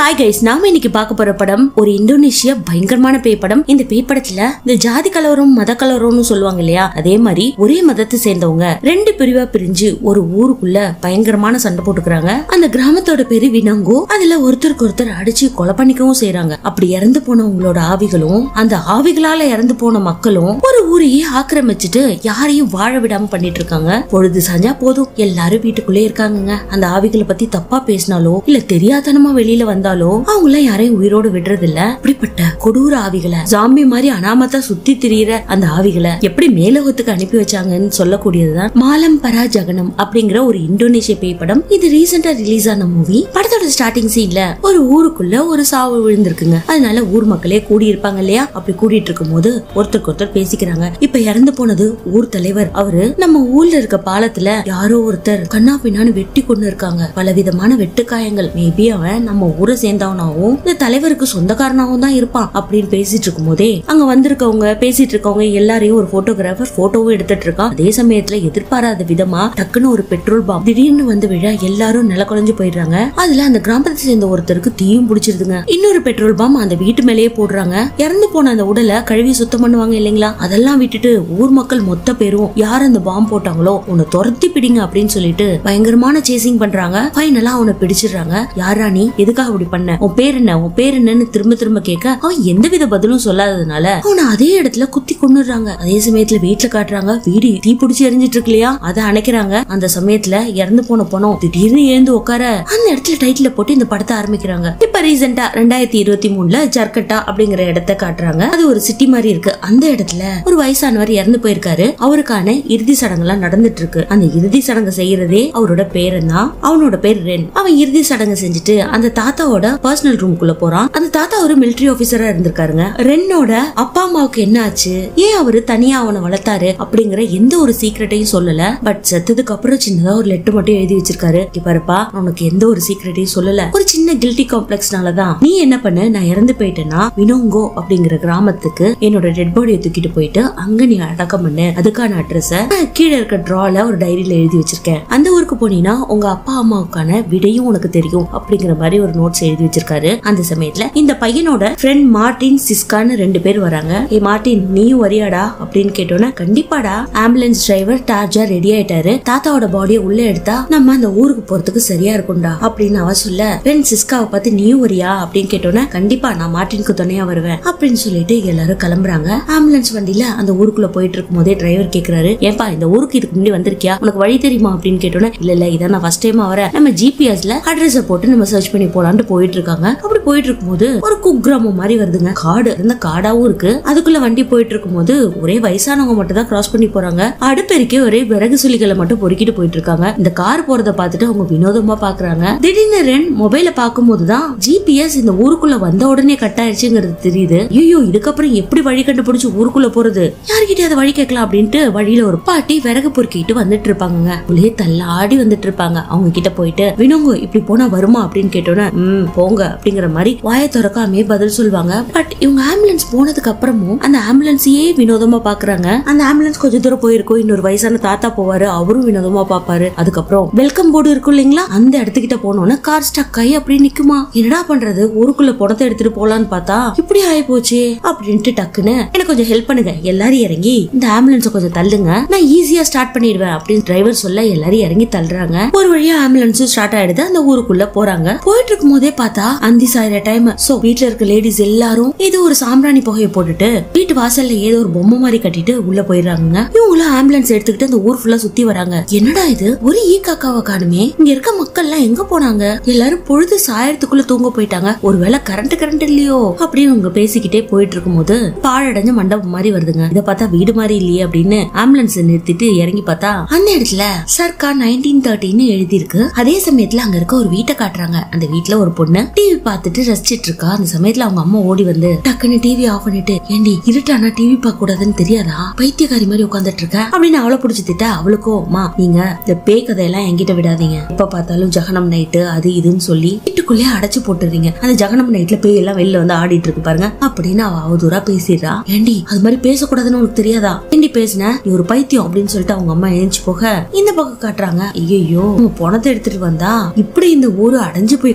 hi guys நாம இன்னைக்கு பார்க்க போற படம் ஒரு இந்தோனேஷியா பயங்கரமான பேய் படம் இந்த பேய் படத்துல இந்த ஜாதி கலவரம் மத கலவரம்னு சொல்லுவாங்க இல்லையா அதே மாதிரி ஒரே மதத்தை சேர்ந்தவங்க ரெண்டு பிரிவா பிரிஞ்சு ஒரு ஊருக்குள்ள பயங்கரமான சண்டை போட்டுக்கிறாங்க அந்த கிராமத்தோட பேரு வினங்கோ அதுல ஒருத்தருக்கு ஒருத்தர் அடிச்சு கொலை பண்ணிக்கவும் செய்றாங்க அப்படி இறந்து போனவங்களோட ஆவிகளும் அந்த ஆவிகளால இறந்து போன மக்களும் ஒரு ஊரையே ஆக்கிரமிச்சுட்டு யாரையும் வாழ விடாம பண்ணிட்டு இருக்காங்க பொழுது சாஞ்சா போதும் எல்லாரும் வீட்டுக்குள்ளே இருக்காங்கங்க அந்த ஆவிகளை பத்தி தப்பா பேசினாலோ இல்ல தெரியாதனமா வெளியில வந்தாலோ அவங்க எல்லாம் யாரையும் உயிரோடு விடுறது இல்ல இப்படிப்பட்ட கொடூர ஆவிகளை ஜாம்பி மாதிரி அனாமத்தா சுத்தி திரியிற அந்த ஆவிகளை எப்படி மேலோகத்துக்கு அனுப்பி வச்சாங்கன்னு சொல்லக்கூடியதுதான் மாலம் பரா ஜகனம் அப்படிங்கிற ஒரு இந்தோனேஷிய பேய் படம் இது ரீசெண்டா ரிலீஸ் ஆன மூவி படத்தோட ஸ்டார்டிங் சீன்ல ஒரு ஊருக்குள்ள ஒரு சாவு விழுந்திருக்குங்க அதனால ஊர் மக்களே கூடி இருப்பாங்க இல்லையா அப்படி கூடிட்டு இருக்கும் போது ஒருத்தருக்கு ஒருத்தர் பேசிக்கிறாங்க இப்ப இறந்து போனது ஊர் தலைவர் அவரு நம்ம ஊர்ல இருக்க பாலத்துல யாரோ ஒருத்தர் கண்ணா பின்னான்னு வெட்டி கொண்டு இருக்காங்க பலவிதமான வெட்டுக்காயங்கள் மேபி அவன் நம்ம ஊரை சேர்ந்தவனாவும் இந்த தலைவருக்கு சொந்தக்காரனாவும் தான் இருப்பான் அப்படின்னு பேசிட்டு இருக்கும் போதே அங்க வந்திருக்கவங்க பேசிட்டு இருக்கவங்க எல்லாரையும் ஒரு போட்டோகிராஃபர் போட்டோவும் எடுத்துட்டு இருக்கான் அதே சமயத்துல எதிர்பாராத விதமா டக்குன்னு ஒரு பெட்ரோல் பாம் திடீர்னு வந்து விழ எல்லாரும் நில குழஞ்சு போயிடுறாங்க அதுல அந்த கிராமத்தை சேர்ந்த ஒருத்தருக்கு தீயும் பிடிச்சிருதுங்க இன்னொரு பெட்ரோல் பாம் அந்த வீட்டு மேலேயே போடுறாங்க இறந்து போன அந்த உடலை கழுவி சுத்தம் பண்ணுவாங்க இல்லைங்களா அதெல்லாம் விட்டுட்டு ஊர் மக்கள் மொத்த பேரும் யார் அந்த பாம் போட்டாங்களோ உன்னை துரத்தி பிடிங்க அப்படின்னு சொல்லிட்டு பயங்கரமான சேசிங் பண்றாங்க ஃபைனலா அவனை பிடிச்சிடுறாங்க யாரா நீ எதுக்காக அப்படி பண்ண உன் பேர் என்ன உன் பேர் என்னன்னு திரும்ப திரும்ப கேட்க அவன் எந்தவித பதிலும் சொல்லாததுனால அவனை அதே இடத்துல குத்தி கொண்டுறாங்க அதே சமயத்துல வீட்டுல காட்டுறாங்க வீடு தீ பிடிச்சி எரிஞ்சிட்டு இருக்கு இல்லையா அதை அணைக்கிறாங்க அந்த சமயத்துல இறந்து போன பணம் திடீர்னு எழுந்து உட்கார அந்த இடத்துல டைட்டில போட்டு இந்த படத்தை ஆரம்பிக்கிறாங்க இப்ப ரீசெண்டா ரெண்டாயிரத்தி இருபத்தி மூணுல ஜர்கட்டா அப்படிங்கிற இடத்த காட்டுறாங்க அது ஒரு சிட்டி மாதிரி இருக்கு அந்த இடத்துல ஒரு வயசானவர் இறந்து போயிருக்காரு அவருக்கான இறுதி சடங்குலாம் நடந்துட்டு இருக்கு அந்த இறுதி சடங்கு செய்யறதே அவரோட பேரன் தான் அவனோட பேர் ரென் அவன் இறுதி சடங்கு செஞ்சுட்டு அந்த தாத்தாவோட பர்சனல் ரூம்குள்ள போறான் அந்த தாத்தா ஒரு மிலிட்டரி ஆபீசரா இருந்திருக்காருங்க ரென்னோட அப்பா அம்மாவுக்கு என்ன ஆச்சு ஏன் அவரு தனியா அவனை வளர்த்தாரு அப்படிங்கிற எந்த ஒரு சீக்ரெட்டையும் சொல்லல பட் செத்ததுக்கு அப்புறம் சின்னதா ஒரு லெட்டர் மட்டும் எழுதி வச்சிருக்காரு இங்க பாருப்பா நான் உனக்கு எந்த ஒரு சீக்ரெட்டையும் சொல்லல ஒரு சின்ன கில்ட்டி காம்ப்ளெக்ஸ்னாலதான் நீ என்ன பண்ண நான் இறந்து போயிட்டேன்னா வினோங்கோ அப்படிங்கிற கிராமத்துக்கு என்னோட டெட் பாடியை தூக்கிட்டு போயிட்டு அங்க நீ அடக்கம் பண்ணு அதுக்கான அட்ரஸ கீழே இருக்க டிரால ஒரு டைரியில எழுதி வச்சிருக்கேன் அந்த ஊருக்கு போனீங்கன்னா உங்க அப்பா அம்மாவுக்கான விடையும் உனக்கு தெரியும் அப்படிங்கிற மாதிரி ஒரு நோட்ஸ் எழுதி வச்சிருக்காரு அந்த சமயத்துல இந்த பையனோட ஃப்ரெண்ட் மார்டின் சிஸ்கான்னு ரெண்டு பேர் வராங்க ஏ மார்டின் நீயும் வரியாடா அப்படின்னு கேட்டோன்னே கண்டிப்பாடா ஆம்புலன்ஸ் டிரைவர் டார்ஜா ரெடி ஆயிட்டாரு தாத்தாவோட பாடியை உள்ள எடுத்தா நம்ம அந்த ஊருக்கு போறதுக்கு சரியா இருக்கும்டா அப்படின்னு அவ சொல்ல ஃப்ரெண்ட் சிஸ்காவை பார்த்து நீயும் வரியா அப்படின்னு கேட்டோன்னே கண்டிப்பா நான் மார்டினுக்கு துணையா வருவேன் அப்படின்னு சொல்லிட்டு எல்லாரும் கிளம்புறாங்க ஆம்புலன்ஸ் வண்டியில அந்த ஊருக்குள்ள போயிட்டு இருக்கும் போதே டிரைவர் கேக்குறாரு ஏன்பா இந்த ஊருக்கு இதுக்கு முன்னாடி வந்திருக்கியா உனக்கு வழி தெரியுமா அப்படின்னு கேட்டோன்னே இல்ல இல்ல இதான் நான் ஃபர்ஸ்ட் டைம் வரேன் நம்ம ஜிபிஎஸ்ல அட்ரஸ் போட்டு நம்ம சர்ச் பண்ணி போலான்ட்டு போயிட்டு இருக்காங்க அப்படி போயிட்டு இருக்கும்போது ஒரு குக்கிராமம் மாதிரி வருதுங்க காடு இருந்த காடாவும் இருக்கு அதுக்குள்ள வண்டி போயிட்டு இருக்கும்போது ஒரே வயசானவங்க மட்டும் தான் கிராஸ் பண்ணி போறாங்க அடுப்பெருக்கே ஒரே விறகு சுளிகளை மட்டும் பொறுக்கிட்டு போயிட்டு இருக்காங்க இந்த கார் போறத பார்த்துட்டு அவங்க வினோதமா பாக்குறாங்க திடீர்னு ரென் மொபைல பார்க்கும்போது தான் ஜிபிஎஸ் இந்த ஊருக்குள்ள வந்த உடனே கட் ஆயிடுச்சுங்கிறது தெரியுது ஐயோ இதுக்கப்புறம் எப்படி வழி கண்டுபிடிச்சு ஊருக்குள்ள போறது யார்கிட்டயாவது வழி கேட்கலாம் அப்படின்ட்டு வழியில ஒரு பாட்டி விறகு பொறுக்கிட்டு வந்துட்டு இருப்பாங்க உள்ளே தள்ளாடி வந்துட்டு இருப்பாங்க அவங்க கிட்ட போயிட்டு வினோங்க இப்படி போனா வருமா அப்படின்னு கேட்டோன்னே ம் போங்க அப்படிங்கிற மாதிரி வாயை திறக்காமே பதில் சொல்லுவாங்க பட் இவங்க ஆம்புலன்ஸ் போனதுக்கு அப்புறமும் அந்த ஆம்புலன்ஸையே வினோதமா பாக்குறாங்க அந்த ஆம்புலன்ஸ் கொஞ்ச தூரம் போயிருக்கும் இன்னொரு வயசான தாத்தா போவாரு அவரும் வினோதமா பாப்பாரு அதுக்கப்புறம் வெல்கம் போர்டு இருக்கும் இல்லைங்களா அந்த இடத்துக்கிட்ட போனோன்னு கார் ஸ்டக் ஆகி அப்படி நிக்குமா என்னடா பண்றது ஊருக்குள்ள பணத்தை எடுத்துட்டு போலான்னு பார்த்தா இப்படி ஆயி போச்சு அப்படின்ட்டு டக்குன்னு எனக்கு கொஞ்சம் ஹெல்ப் பண்ணுங்க எல்லாரும் இறங்கி இந்த ஆம்புலன்ஸ கொஞ்சம் தள்ளுங்க நான் ஈஸியா ஸ்டார்ட் பண்ணிடுவேன் அப்படின்னு டிரைவர் சொல்ல எல்லாரும் இறங்கி தள்ளுறாங்க ஒரு வழியா ஆம்புலன்ஸ் ஸ்டார்ட் ஆயிடுது அந்த ஊருக்குள்ள போறாங்க போயிட்டு இருக்கும் போதே பார்த்தா அந்தி சாயிர டைம் சோ வீட்ல இருக்க லேடிஸ் எல்லாரும் ஏதோ ஒரு சாம்பிராணி புகையை போட்டுட்டு வீட்டு வாசல்ல ஏதோ ஒரு பொம்மை மாதிரி கட்டிட்டு உள்ள போயிடுறாங்க இவங்களும் ஆம்புலன்ஸ் எடுத்துக்கிட்டு அந்த ஊர் ஃபுல்லா சுத்தி வராங்க என்னடா இது ஒரு ஈ காக்காவை காணுமே இங்க இருக்க மக்கள் எல்லாம் எங்க போனாங்க எல்லாரும் பொழுது சாயறதுக்குள்ள தூங்க போயிட்டாங்க ஒருவேளை கரண்ட் கரண்ட் இல்லையோ அப்படின்னு அவங்க பேசிக்கிட்டே போயிட்டு இருக்கும்போது பாழடைஞ்ச மண்டபம் மாதிரி வருதுங்க இத பார்த்தா வீடு மாதிரி இல்லையே அப்படின்னு ஆம்புலன்ஸ் நிறுத்திட்டு இறங்கி பார்த்தா அந்த இடத்துல சர்க்கா நைன்டீன் தேர்ட்டின்னு எழுதி இருக்கு அதே சமயத்துல அங்க இருக்க ஒரு வீட்டை காட்டுறாங்க அந்த வீட்ல ஒரு பொண்ணு டிவி பார்த்துட்டு ரசிச்சிட்டு இருக்கா அந்த சமயத்துல அவங்க அம்மா ஓடி வந்து டக்குன்னு டிவி ஆஃப் பண்ணிட்டு ஏண்டி இருட்டானா டிவி பார்க்க கூடாதுன்னு தெரியாதா பைத்தியக்காரி மாதிரி உட்காந்துட்டு இருக்க அப்படின்னு அவளை பிடிச்சி திட்ட அவளுக்கோ அம்மா நீங்க இந்த பேய் கதையெல்லாம் என்கிட்ட விடாதீங்க எப்ப பார்த்தாலும் ஜகனம் நைட்டு அது இதுன்னு சொல்லி வீட்டுக்குள்ளே அடைச்சு போட்டுறீங்க அந்த ஜகனம் நைட்ல பேய் எல்லாம் வெளில வந்து ஆடிட்டு இருக்கு பாருங்க அப்படின்னு அவ அவதூறா பேசிடுறா ஏண்டி அது மாதிரி பேசக்கூடாதுன்னு உனக்கு தெரியாதா ஏண்டி பேசுன நீ ஒரு பைத்தியம் அப்படின்னு சொல்லிட்டு அவங்க அம்மா எழுந்துச்சு போக இந்த பக்கம் காட்டுறாங்க ஐயோ உங்க பணத்தை எடுத்துட்டு வந்தா இப்படி இந்த ஊரு அடைஞ்சு போய் கிடக்குது என்ன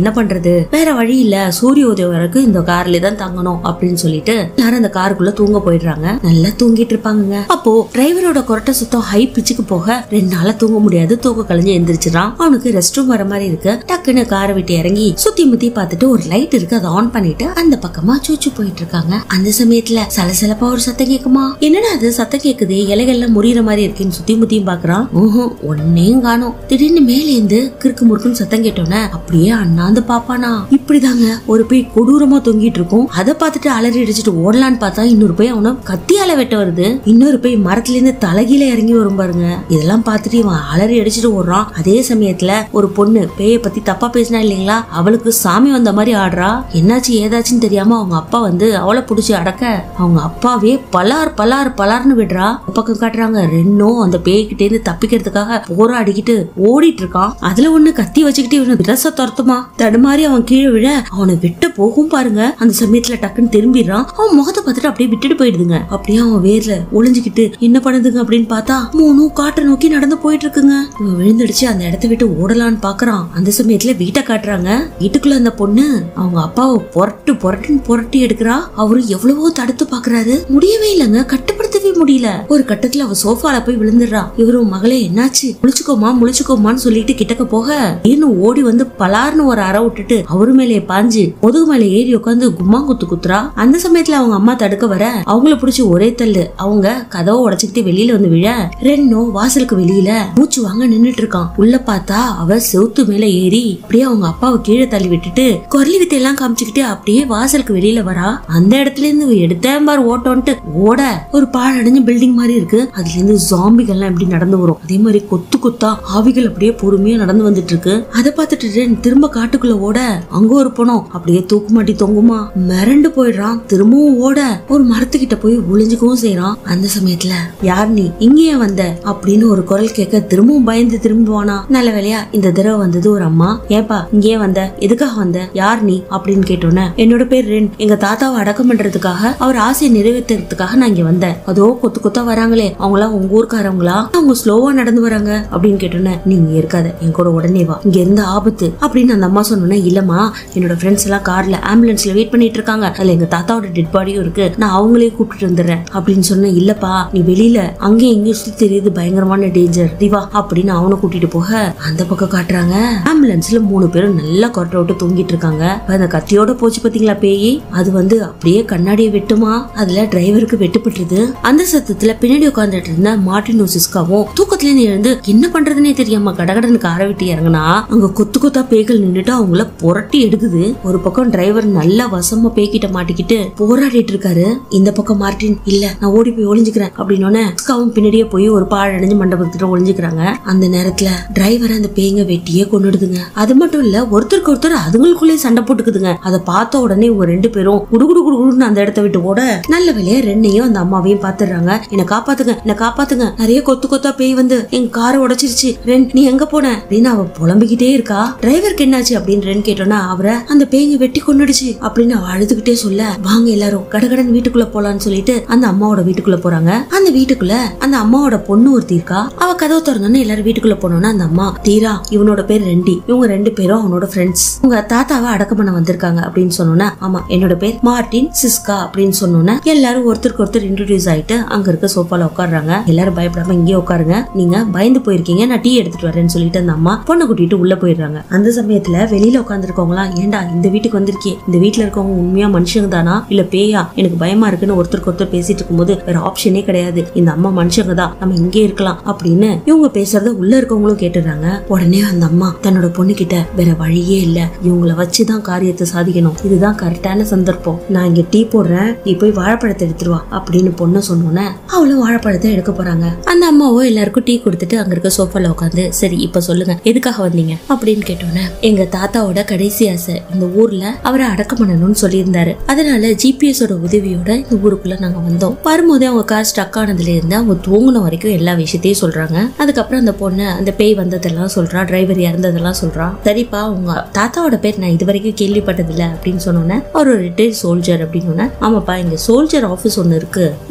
என்ன பண்றது வேற வழி இல்ல சூரிய உதயம் வரைக்கும் இந்த கார்ல தான் தங்கணும் அப்படின்னு சொல்லிட்டு எல்லாரும் அந்த காருக்குள்ள தூங்க போயிடுறாங்க நல்லா தூங்கிட்டு இருப்பாங்க அப்போ டிரைவரோட கொரட்டை சுத்தம் ஹை பிச்சுக்கு போக ரெண்டு நாளா தூங்க முடியாது தூக்க கலைஞ்சு எந்திரிச்சிடான் அவனுக்கு ரெஸ்ட் ரூம் வர மாதிரி இருக்கு டக்குன்னு காரை விட்டு இறங்கி சுத்தி முத்தி பார்த்துட்டு ஒரு லைட் இருக்கு அதை ஆன் பண்ணிட்டு அந்த பக்கமா சூச்சு போயிட்டு இருக்காங்க அந்த சமயத்துல சலசலப்பா ஒரு சத்தம் கேக்குமா என்னடா அது சத்தம் கேக்குது இலைகள்லாம் முறியற மாதிரி இருக்குன்னு சுத்தி முத்தியும் பாக்குறான் ஊஹும் ஒன்னையும் காணோம் திடீர்னு மேலேந்து கிறுக்கு முறுக்குன்னு சத்தம் கேட்டோன்னே அப்படியே அண்ணாந்து பாப்பானா இப்படிதாங்க ஒரு பேய் கொடூரமா தொங்கிட்டு இருக்கும் அதை பார்த்துட்டு அலறி அடிச்சுட்டு ஓடலான்னு பார்த்தா இன்னொரு பேய் அவனை கத்தியால வெட்ட வருது இன்னொரு பேய் மரத்துல இருந்து தலைகீழ இறங்கி வரும் பாருங்க இதெல்லாம் பார்த்துட்டு இவன் அலறி அடிச்சுட்டு ஓடுறான் அதே சமயத்துல ஒரு பொண்ணு பேயை பத்தி தப்பா பேசினா இல்லைங்களா அவளுக்கு சாமி வந்த மாதிரி ஆடுறா என்னாச்சு ஏதாச்சுன்னு தெரியாம அவங்க அப்பா வந்து அவளை புடிச்சு அடக்க அவங்க அப்பாவே பலார் பலார் பலார்னு விடுறா ஒரு பக்கம் காட்டுறாங்க ரெண்டும் அந்த பேய்கிட்ட இருந்து தப்பிக்கிறதுக்காக போராடிக்கிட்டு ஓடிட்டு இருக்கான் அதுல ஒண்ணு கத்தி வச்சுக்கிட்டு இவனை திரச துரத்துமா தடுமாறி அவன் கீழே விழ அவனை விட்டு போகும் பாருங்க அந்த சமயத்துல டக்குன்னு திரும்பிடுறான் அவன் முகத்தை பார்த்துட்டு அப்படியே விட்டுட்டு போயிடுதுங்க அப்படியே அவன் வேர்ல ஒளிஞ்சுக்கிட்டு என்ன பண்ணுதுங்க அப்படின்னு பார்த்தா மூணும் காட்டை நோக்கி நடந்து போயிட்டு இருக்குங்க இவன் விழுந்துடுச்சு அந்த இடத்த விட்டு ஓடலான்னு பாக்குறான் அந்த சமயத்துல வீட்டை காட்டுறாங்க வீட்டுக்குள்ள அந்த பொண்ணு அவங்க அப்பாவை புரட்டு புரட்டுன்னு புரட்டி எடுக்கிறா அவரு எவ்வளவோ தடுத்து பாக்குறாரு முடியவே இல்லைங்க கட்டுப்படுத்தவே முடியல ஒரு கட்டத்துல அவ சோஃபால போய் விழுந்துடுறா இவரும் மகளே என்னாச்சு முழிச்சுக்கோமா முழிச்சுக்கோமான்னு சொல்லிட்டு கிட்டக்க போக இன்னும் ஓடி வந்து பலார்னு ஒரு அற விட்டுட்டு அவரு மேலே பாஞ்சு முதுகு மேல ஏறி உட்காந்து கும்மாங்குத்து குத்துறா அந்த சமயத்துல அவங்க அம்மா தடுக்க வர அவங்கள பிடிச்சி ஒரே தள்ளு அவங்க கதவை உடைச்சுக்கிட்டு வெளியில வந்து விழ ரெண்டும் வாசலுக்கு வெளியில மூச்சு வாங்க நின்னுட்டு இருக்கான் உள்ள பார்த்தா அவ செவுத்து மேல ஏறி அப்படியே அவங்க அப்பாவை கீழே தள்ளி விட்டுட்டு கொரலி வித்தை எல்லாம் காமிச்சுக்கிட்டு அப்படியே வாசலுக்கு வெளியில வரா அந்த இடத்துல இருந்து எடுத்தேன் பாரு ஓட்டோன்ட்டு ஓட ஒரு பாழடைஞ்ச பில்டிங் மாதிரி இருக்கு அதுல இருந்து ஜாம்பிகள்லாம் எப்படி நடந்து வரும் அதே மாதிரி கொத்து கொத்தா ஆவிகள் அப்படியே பொறுமையா நடந்து வந்துட்டு இருக்கு அதை பார்த்துட்டு ரென் திரும்ப காட்டுக்குள்ள ஓட அங்க ஒரு பணம் அப்படியே தூக்கு மாட்டி தொங்குமா மிரண்டு போயிடுறான் திரும்பவும் ஓட ஒரு மரத்துக்கிட்ட போய் ஒளிஞ்சுக்கவும் செய்யறான் அந்த சமயத்துல யார் நீ இங்கேயே வந்த அப்படின்னு ஒரு குரல் கேட்க திரும்பவும் பயந்து திரும்புவானா நல்ல வேலையா இந்த தடவை வந்தது ஒரு அம்மா ஏப்பா இங்கேயே வந்த எதுக்காக வந்த யார் நீ அப்படின்னு கேட்டோன்னே என்னோட பேர் ரென் எங்க தாத்தாவை அடக்கம் பண்றதுக்காக அவர் ஆசையை நிறைவேற்றுறதுக்காக நான் இங்க வந்தேன் அதோ கொத்து கொத்தா வராங்களே அவங்களாம் உங்க ஊர்க்காரவங்களா அவங்க ஸ்லோவா நடந்து வராங்க அப்படின்னு கேட்டோன்னே நீங்க இருக்காத என் கூட உடனே வா இங்க இருந்த ஆபத்து அப்படின்னு அந்த அம்மா சொன்னோன்னே இல்லம்மா என்னோட ஃப்ரெண்ட்ஸ் எல்லாம் கார்ல ஆம்புலன்ஸ்ல வெயிட் பண்ணிட்டு இருக்காங்க அதுல எங்க தாத்தாவோட டெட் பாடியும் இருக்கு நான் அவங்களே கூப்பிட்டு வந்துடுறேன் அப்படின்னு சொன்னேன் இல்லப்பா நீ வெளியில அங்கேயும் இங்கேயும் சுத்தி தெரியுது பயங்கரமான டேஞ்சர் ரிவா அப்படின்னு அவனை கூட்டிட்டு போக அந்த பக்கம் காட்டுறாங்க ஆம்புலன்ஸ்ல மூணு பேரும் நல்லா கொரட்டை விட்டு தூங்கிட்டு இருக்காங்க அப்ப அந்த கத்தியோட போச்சு பாத்தீங்களா பேய் அது வந்து அப்படியே கண்ணாடியை வெட்டுமா அதுல டிரைவருக்கு வெட்டுப்பட்டுருது அந்த சத்தத்துல பின்னாடி உட்கார்ந்துட்டு இருந்த மார்டினோ சிஸ்காவும் தூக்கத்துல இருந்து எழுந்து என்ன பண்றதுனே தெரியாம கடகடன்னு காரை விட்டு இறங்குனா அங்க கொத்து கொத்தா பேய்கள் நின்னுட்டு அவங்கள புரட்டி எடுக்குது ஒரு பக்கம் டிரைவர் நல்லா வசமா பேய்கிட்ட மாட்டிக்கிட்டு போராடிட்டு இருக்காரு இந்த பக்கம் மார்டின் இல்ல நான் ஓடி போய் ஒளிஞ்சுக்கிறேன் அப்படின்னு சிஸ்காவும் பின்னாடியே போய் ஒரு பாழடைஞ்சு மண்டபத்துக்கிட்ட ஒளிஞ்சுக்கிறாங்க அந்த நேரத்துல டிரைவர் அந்த பேய்ங்க வெட்டியே கொண்டுடுதுங்க அது மட்டும் இல்ல ஒருத்தருக்கு ஒருத்தர் அதுங்களுக்குள்ளே சண்டை போட்டுக்குதுங்க அதை பார்த்த உடனே ஒரு ரெண்டு பேரும் குடுகுடு குடுகுடுன்னு அந்த இடத்த விட்டு ஓட நல்ல வேலையா ரெண்ணையும் அந்த அம்மாவையும் பாத்துடுறாங்க என்ன காப்பாத்துங்க என்ன காப்பாத்துங்க நிறைய கொத்து கொத்தா பேய் வந்து எங்க காரை உடைச்சிருச்சு ரென் நீ எங்க போன அப்படின்னு அவ புலம்பிக்கிட்டே இருக்கா டிரைவருக்கு என்னாச்சு அப்படின்னு ரென் கேட்டோன்னா அவரை அந்த பேய்ங்க வெட்டி கொண்டுடுச்சு அப்படின்னு அவ அழுதுகிட்டே சொல்ல வாங்க எல்லாரும் கடகடன் வீட்டுக்குள்ள போலான்னு சொல்லிட்டு அந்த அம்மாவோட வீட்டுக்குள்ள போறாங்க அந்த வீட்டுக்குள்ள அந்த அம்மாவோட பொண்ணு ஒருத்தி இருக்கா அவ கதவு திறந்தோன்னு எல்லாரும் வீட்டுக்குள்ள போனோம்னா அந்த அம்மா தீரா இவனோட பேர் ரெண்டி இவங்க ரெண்டு பேரும் அவனோட ஃப்ரெண்ட்ஸ் உங்க தாத்தாவை அடக்கம் பண்ண வந்திருக்காங்க அப்படின்னு சொன்னோன்னா ஆமா என்னோட பேர் மார்டின் சிஸ்கா அப்படின்னு சொன்னோன்னே எல்லாரும் ஒருத்தருக்கு ஒருத்தர் இன்ட்ரோடியூஸ் ஆயிட்டு அங்க இருக்க சோஃபால உட்காடுறாங்க எல்லாரும் பயப்படாம இங்கே உட்காருங்க நீங்க பயந்து போயிருக்கீங்க நான் டீ எடுத்துட்டு வரேன்னு சொல்லிட்டு அந்த அம்மா பொண்ணை கூட்டிட்டு உள்ள போயிடுறாங்க அந்த சமயத்துல வெளியில உட்காந்துருக்கவங்களாம் ஏன்டா இந்த வீட்டுக்கு வந்திருக்கே இந்த வீட்டுல இருக்கவங்க உண்மையா மனுஷங்க தானா இல்ல பேயா எனக்கு பயமா இருக்குன்னு ஒருத்தருக்கு ஒருத்தர் பேசிட்டு இருக்கும்போது வேற ஆப்ஷனே கிடையாது இந்த அம்மா மனுஷங்க தான் நம்ம இங்கே இருக்கலாம் அப்படின்னு இவங்க பேசுறத உள்ள இருக்கவங்களும் கேட்டுறாங்க உடனே அந்த அம்மா தன்னோட பொண்ணு கிட்ட வேற வழியே இல்ல இவங்கள வச்சுதான் காரியத்தை சாதிக்கணும் இதுதான் கரெக்டான சந்தர்ப்பம் நான் இங்க டீ போடுறேன் நீ போய் வாழைப்பழத்தை எடுத்துருவா அப்படின்னு பொண்ணு சொன்னோன்னே அவளும் வாழைப்பழத்தை எடுக்க போறாங்க அந்த அம்மாவோ எல்லாருக்கும் டீ கொடுத்துட்டு அங்க இருக்க சோஃபால உட்காந்து சரி இப்ப சொல்லுங்க எதுக்காக வந்தீங்க அப்படின்னு கேட்டோன்னே எங்க தாத்தாவோட கடைசி ஆசை இந்த ஊர்ல அவரை அடக்கம் பண்ணணும்னு சொல்லியிருந்தாரு அதனால ஜிபிஎஸோட உதவியோட இந்த ஊருக்குள்ள நாங்க வந்தோம் வரும்போதே அவங்க கார் ஸ்டக் ஆனதுல இருந்து அவங்க தூங்குன வரைக்கும் எல்லா விஷயத்தையும் சொல்றாங்க அதுக்கப்புறம் அந்த பொண்ணு அந்த பேய் வந்ததெல்லாம் சொல்றா டிரைவர் இறந்ததெல்லாம் சொல்றா சரிப்பா உங்க தாத்தாவோட பேர் நான் இது வரைக்கும் கேள்விப்பட்டதில்ல அப்படின்னு சொன்னோன்னே அவர் ஒரு ரிட்டையர்ட் சோல்ஜர் அப்படின்னு ஆமாப்பா இங்க சோல்ஜர் ஆபீஸ் ஒன்னு இருக்கு பட் நான்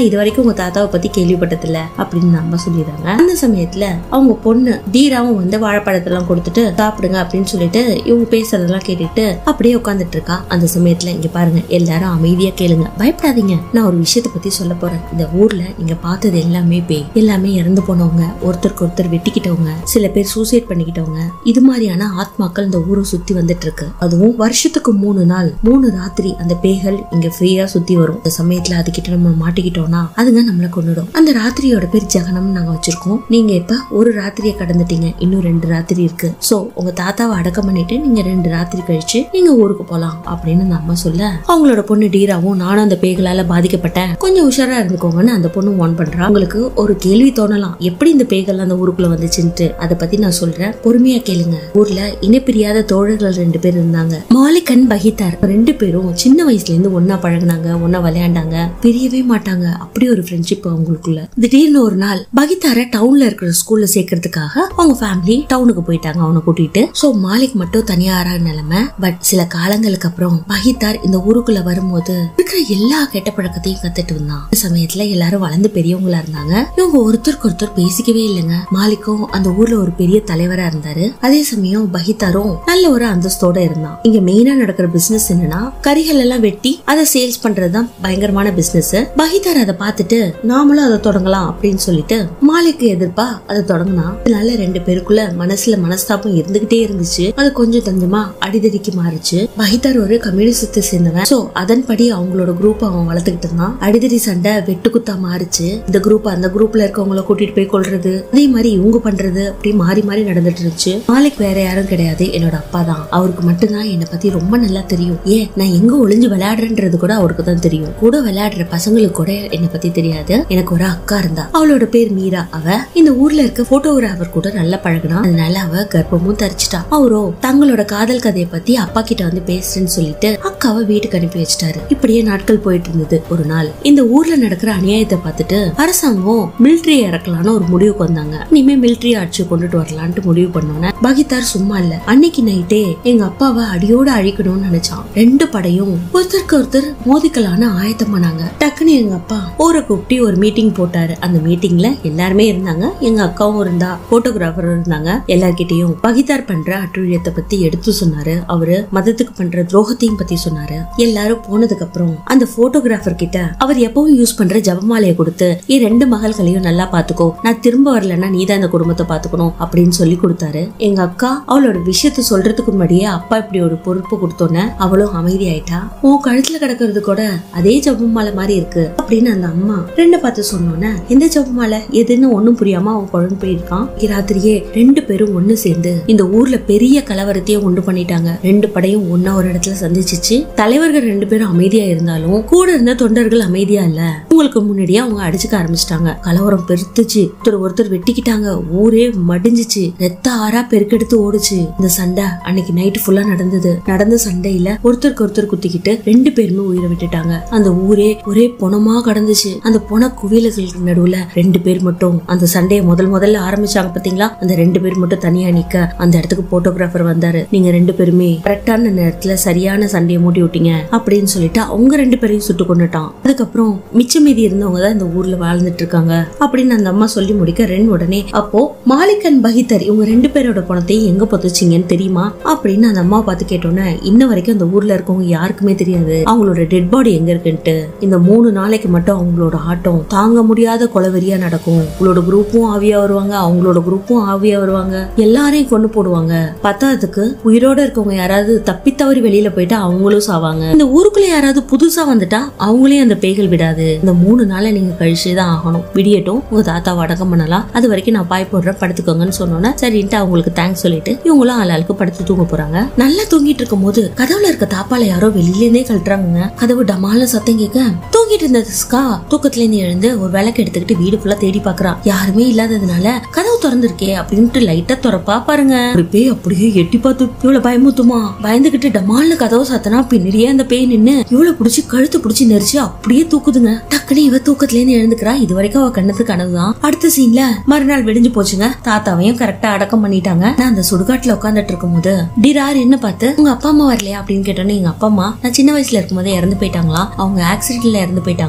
இது வரைக்கும் உங்க தாத்தாவை பத்தி கேள்விப்பட்டதில்ல அப்படின்னு நம்ம சொல்லிடுறாங்க அந்த சமயத்துல அவங்க பொண்ணு தீராவும் வந்து வாழைப்பழத்தெல்லாம் கொடுத்துட்டு சாப்பிடுங்க அப்படின்னு சொல்லிட்டு இவங்க பேசுறதெல்லாம் கேட்டுட்டு அப்படியே உட்காந்துட்டு இருக்கா அந்த சமயத்துல இங்க பாருங்க எல்லாரும் அமைதியா கேளுங்க பயப்படாதீங்க நான் ஒரு விஷயத்தை பத்தி சொல்ல போறேன் இந்த ஊர்ல நீங்க பார்த்தது எல்லாமே பேய் எல்லாமே இறந்து போனவங்க ஒருத்தருக்கு ஒருத்தர் வெட்டிக்கிட்டவங்க சில பேர் சூசைட் பண்ணிக்கிட்டவங்க இது மாதிரியான ஆத்மாக்கள் இந்த ஊரை சுத்தி வந்துட்டு இருக்கு அதுவும் வருஷத்துக்கு மூணு நாள் மூணு ராத்திரி அந்த பேய்கள் இங்க ஃப்ரீயா சுத்தி வரும் இந்த சமயத்துல அதுகிட்ட நம்ம மாட்டிக்கிட்டோம்னா அதுங்க நம்மளை கொண்டுடும் அந்த ராத்திரியோட பேர் ஜகனம் நாங்க வச்சிருக்கோம் நீங்க இப்ப ஒரு ராத்திரியை கடந்துட்டீங்க இன்னும் ரெண்டு ராத்திரி இருக்கு சோ உங்க தாத்தாவை அடக்கம் பண்ணிட்டு நீங்க ரெண்டு ராத்திரி கழிச்சு நீங்க ஊருக்கு போலாம் அப்படின்னு அந்த அம்மா சொல்ல அவங்களோட பொண்ணு டீராவும் நானும் அந்த பேய்களால பாதிக்கப்பட்டேன் கொஞ்சம் உஷாரா இருந்துக்கோங்கன்னு அந்த பொண்ணு வான் பண்றா உங்களுக்கு ஒரு கேள்வி தோணலாம் எப்படி இந்த பேய்கள் அந்த ஊருக்குள்ள வந்துச்சுன்ட்டு அதை பத்தி நான் சொல்றேன் பொறுமையா கேளுங்க ஊர்ல இணைப்பிரியாத தோழர்கள் ரெண்டு பேர் இருந்தாங்க மாலிக் அண்ட் பஹிதார் ரெண்டு பேரும் சின்ன வயசுல இருந்து ஒன்னா பழகுனாங்க ஒன்னா விளையாண்டாங்க பிரியவே மாட்டாங்க அப்படி ஒரு ஃப்ரெண்ட்ஷிப் அவங்களுக்குள்ள திடீர்னு ஒரு நாள் பகிதார டவுன்ல இருக்கிற ஸ்கூல்ல சேர்க்கறதுக்காக அவங்க ஃபேமிலி டவுனுக்கு போயிட்டாங்க அவனை கூட்டிட்டு சோ மாலிக் மட்டும் தனியாரா நிலைமை பட் சில காலங்களுக்கு அப்புறம் பகிதார் இந்த ஊருக்குள்ள வரும்போது இருக்கிற எல்லா கெட்ட பழக்கத்தையும் கத்துட்டு வந்தான் அந்த சமயத்துல எல்லாரும் வளர்ந்து பெரியவங்களா இருந்தாங்க இவங்க ஒருத்தருக்கு ஒருத்தர் பேசிக்கவே இல்லைங்க மாலிக்கும் அந்த ஊர்ல ஒரு பெரிய தலைவரா இருந்தாரு அதே சமயம் பகிதாரும் நல்ல ஒரு அந்தஸ்தோட இருந்தான் இங்க மெயினா நடக்கிற பிசினஸ் என்னன்னா கறிகள் எல்லாம் வெட்டி அதை சேல்ஸ் பண்றதுதான் பயங்கரமான பிசினஸ் பகிதார் அதை பார்த்துட்டு நாமளும் அதை தொடங்கலாம் அப்படின்னு சொல்லிட்டு மாலிக்கு எதிர்ப்பா அதை தொடங்கினா இதனால ரெண்டு பேருக்குள்ள மனசுல மனஸ்தாபம் இருந்துகிட்டே இருந்துச்சு அது கொஞ்சம் கொஞ்சமா அடிதடிக்கு மாறுச்சு பகிதார் ஒரு கம்யூனிசத்தை சேர்ந்தவன் சோ அதன்படி அவங்களோட குரூப் அவன் வளர்த்துக்கிட்டு இருந்தான் அடிதடி சண்டை வெட்டுக்குத்தா மாறுச்சு இந்த குரூப் அந்த குரூப்ல இருக்கவங்கள கூட்டிட்டு போய் கொள்றது அதே மாதிரி இவங்க பண்றது அப்படி மாறி மாறி நடந்துட்டு இருந்துச்சு மாலிக் வேற யாரும் கிடையாது என்னோட அப்பா தான் அவருக்கு மட்டும்தான் என்னை பத்தி ரொம்ப நல்லா தெரியும் ஏன் நான் எங்க ஒளிஞ்சு விளையாடுறேன்றது கூட அவருக்கு தான் தெரியும் கூட விளையாடுற பசங்களுக்கு கூட என்னை பத்தி தெரியாது எனக்கு ஒரு அக்கா இருந்தா அவளோட பேர் மீரா அவ இந்த ஊர்ல இருக்க போட்டோகிராஃபர் கூட நல்லா பழகுனா அதனால அவ கர்ப்பமும் தரிச்சிட்டா அவரோ தங்களோட காதல் கதையை பத்தி அப்பா கிட்ட வந்து பேசுறேன்னு சொல்லிட்டு அக்காவை வீட்டுக்கு அனுப்பி வச்சிட்டாரு இப்படியே நாட்கள் போயிட்டு இருந்தது ஒரு நாள் இந்த ஊர்ல நடக்கிற அநியாயத்தை பார்த்துட்டு அரசாங்கம் மிலிட்டரி இறக்கலாம்னு ஒரு முடிவுக்கு வந்தாங்க இனிமே மிலிட்டரி ஆட்சி கொண்டுட்டு வரலான்ட்டு முடிவு பண்ணோன்னே பகிதார் சும்மா இல்ல அன்னைக்கு நைட்டே எங்க அப்பாவை அடியோட அழிக்கணும்னு நினைச்சான் ரெண்டு படையும் ஒருத்தருக்கு ஒருத்தர் மோதிக்கலான்னு ஆயத்தமானாங்க டக்குன்னு எங்க அப்பா ஊரை கூப்பிட்டு ஒரு மீட்டிங் போட்டாரு அந்த மீட்டிங்ல எல்லாருமே இருந்தாங்க எங்க அக்காவும் இருந்தா போட்டோகிராஃபரும் இருந்தாங்க எல்லார்கிட்டயும் பகிதார் பண்ற அட்டுழியத்தை பத்தி எடுத்து சொன்னாரு அவரு மதத்துக்கு பண்ற துரோகத்தையும் பத்தி சொன்னாரு எல்லாரும் போனதுக்கு அப்புறம் அந்த போட்டோகிராஃபர் கிட்ட அவர் எப்பவும் யூஸ் பண்ற ஜபமாலையை கொடுத்து என் ரெண்டு மகள்களையும் நல்லா பாத்துக்கோ நான் திரும்ப வரலன்னா நீதான் இந்த குடும்பத்தை பாத்துக்கணும் அப்படின்னு சொல்லி கொடுத்தாரு எங்க அக்கா அவளோட விஷயத்த சொல்றதுக்கு முன்னாடியே அப்பா இப்படி ஒரு பொறுப்பு கொடுத்தோன்னே அவளும் அமைதியாயிட்டா உன் கழுத்துல கிடக்கிறது கூட அதே ஜபமாலை மாதிரி இருக்கு அப்படின்னு அந்த அம்மா ரெண்டு பார்த்து சொன்னோன்னே எந்த ஜபமாலை எதுன்னு ஒண்ணும் புரியாம அவன் குழம்பு போயிருக்கான் இன்னைக்கு ராத்திரியே ரெண்டு பேரும் ஒண்ணு சேர்ந்து இந்த ஊர்ல பெரிய கலவரத்தையும் உண்டு பண்ணிட்டாங்க ரெண்டு படையும் ஒன்னா ஒரு இடத்துல சந்திச்சிச்சு தலைவர்கள் ரெண்டு பேரும் அமைதியா இருந்தாலும் கூட இருந்த தொண்டர்கள் அமைதியா இல்ல உங்களுக்கு முன்னாடியே அவங்க அடிச்சுக்க ஆரம்பிச்சிட்டாங்க கலவரம் பெருத்துச்சு ஒருத்தர் ஒருத்தர் வெட்டிக்கிட்டாங்க ஊரே மடிஞ்சிச்சு ரத்த ஆறா பெருக்கெடுத்து ஓடுச்சு இந்த சண்டை அன்னைக்கு நைட் ஃபுல்லா நடந்தது நடந்த சண்டையில ஒருத்தருக்கு ஒருத்தர் குத்திக்கிட்டு ரெண்டு பேருமே உயிரை விட்டுட்டாங்க அந்த ஊரே ஒரே பொணமா கடந்துச்சு அந்த பொண குவியல்களுக்கு நடுவுல ரெண்டு பேர் மட்டும் அந்த சண்டையை முதல் முதல்ல ஆரம்பிச்சாங்க பாத்தீங்களா அந்த ரெண்டு பேர் மட்டும் தனியா நிக்க அந்த இடத்துக்கு போட்டோகிராஃபர் வந்தாரு நீங்க ரெண்டு பேருமே கரெக்டான நேரத்துல சரியான சண்டையை மூட்டி விட்டீங்க அப்படின்னு சொல்லிட்டு அவங்க ரெண்டு பேரையும் சுட்டு கொண்டுட்டான் அதுக்கப்புறம் மிச்சம் மீதி இருந்தவங்க தான் இந்த ஊர்ல வாழ்ந்துட்டு இருக்காங்க அப்படின்னு அந்த அம்மா சொல்லி முடிக்க ரென் உடனே அப்போ மாலிக் அண்ட் பஹிதர் இவங்க ரெண்டு பேரோட பணத்தையும் எங்க புதைச்சிங்கன்னு தெரியுமா அப்படின்னு அந்த அம்மா பார்த்து கேட்டோன்னே இன்ன வரைக்கும் அந்த ஊர்ல இருக்கவங்க யாருக்குமே தெரியாது அவங்களோட டெட் பாடி எங்க இருக்குன்ட்டு இந்த மூணு நாளைக்கு மட்டும் அவங்களோட ஆட்டம் தாங்க முடியாத கொலவெறியா நடக்கும் உங்களோட குரூப்பும் ஆவியா வருவாங்க அவங்களோட குரூப்பும் ஆவியா வருவாங்க எல்லாரையும் கொண்டு போடுவாங்க பத்தாததுக்கு உயிரோட இருக்கவங்க யாராவது தப்பி தவறி வெளியில போயிட்டா அவங்களும் சாவாங்க இந்த ஊருக்குள்ள யாராவது புதுசா வந்துட்டா அவங்களையும் அந்த பேய்கள் விடாது இந்த மூணு நாளை நீங்க கழிச்சே தான் ஆகணும் விடியட்டும் உங்க தாத்தாவை அடக்கம் பண்ணலாம் அது வரைக்கும் நான் பாய் போடுறேன் படுத்துக்கோங்கன்னு சொன்னோன்னே சரின்ட்டு அவங்களுக்கு தேங்க்ஸ் சொல்லிட்டு இவங்களும் ஆளாளுக்கு படுத்து தூங்க போறாங்க நல்லா தூங்கிட்டு இருக்கும் போது கதவுல இருக்க தாப்பால யாரோ வெளியில இருந்தே கழட்டுறாங்க கதவு டமால சத்தம் கேட்க தூங்கிட்டு இருந்த ஸ்கா தூக்கத்துல இருந்து எழுந்து ஒரு விளக்கு எடுத்துக்கிட்டு வீடு ஃபுல்லா தேடி பாக்குறா யாருமே இல்லாததுனால கதவு திறந்திருக்கே அப்படின்ட்டு லைட்டா திறப்பா பாருங்க ஒரு பேய் அப்படியே எட்டி பார்த்து இவ்வளவு பயமுத்துமா பயந்துகிட்டு டமால்னு கதவு சாத்தனா பின்னாடியே அந்த பேய் நின்னு இவ்வளவு புடிச்சு கழுத்து புடிச்சு நெரிச்சு அப்படியே தூக்குதுங்க டக்குனு இவ தூக்கத்துல இருந்து எழுந்துக்கிறா இது வரைக்கும் அவ கண்ணத்து கனவுதான் அடுத்த சீன்ல மறுநாள் விடிஞ்சு போச்சுங்க தாத்தாவையும் கரெக்டா அடக்கம் பண்ணிட்டாங்க நான் அந்த சுடுகாட்டுல உட்காந்துட்டு இருக்கும் போது டிரார் என்ன பார்த்து உங்க அப்பா அம்மா வரலையா அப்படின்னு கேட்டோன்னே எங்க அப்பா அம்மா நான் சின்ன வயசுல இருக்கும்போதே இறந்து போயிட்டாங்களா அவங்க ஆக்சிடென்ட்ல இறந்து போயிட்டாங்களா அதனால